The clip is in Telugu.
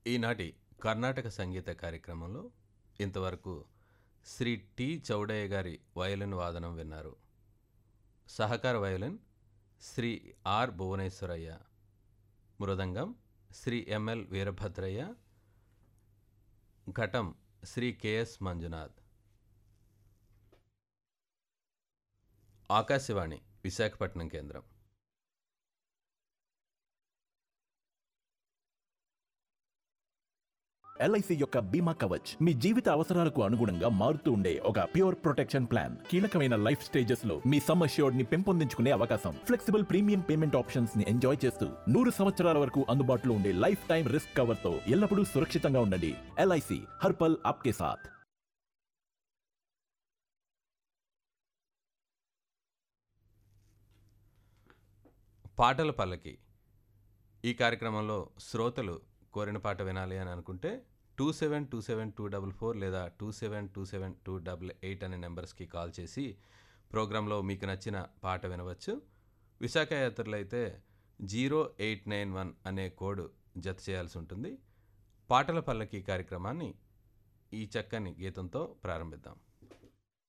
ఈనాటి కర్ణాటక సంగీత కార్యక్రమంలో ఇంతవరకు శ్రీ టి చౌడయ్య గారి వయలిన్ వాదనం విన్నారు సహకార వయలిన్ శ్రీ ఆర్ భువనేశ్వరయ్య మృదంగం శ్రీ ఎంఎల్ వీరభద్రయ్య ఘటం శ్రీ కెఎస్ మంజునాథ్ ఆకాశవాణి విశాఖపట్నం కేంద్రం ఎల్ఐసి యొక్క బీమా కవచ్ మీ జీవిత అవసరాలకు అనుగుణంగా మారుతూ ఉండే ఒక ప్యూర్ ప్రొటెక్షన్ ప్లాన్ కీలకమైన లైఫ్ స్టేజెస్ లో మీ సమ్ అష్యూర్డ్ ని పెంపొందించుకునే అవకాశం ఫ్లెక్సిబుల్ ప్రీమియం పేమెంట్ ఆప్షన్స్ ని ఎంజాయ్ చేస్తూ నూరు సంవత్సరాల వరకు అందుబాటులో ఉండే లైఫ్ టైం రిస్క్ కవర్ తో ఎల్లప్పుడూ సురక్షితంగా ఉండండి ఎల్ఐసి హర్పల్ ఆప్కే సాథ్ పాటల పల్లకి ఈ కార్యక్రమంలో శ్రోతలు కోరిన పాట వినాలి అని అనుకుంటే two seven two seven two double four లేదా two seven two seven two double eight అనే నెంబర్స్కి కాల్ చేసి ప్రోగ్రాంలో మీకు నచ్చిన పాట వినవచ్చు విశాఖ యాత్రలు అయితే జీరో ఎయిట్ నైన్ వన్ అనే కోడ్ జత చేయాల్సి ఉంటుంది పాటల పల్లకి కార్యక్రమాన్ని ఈ చక్కని గీతంతో ప్రారంభిద్దాం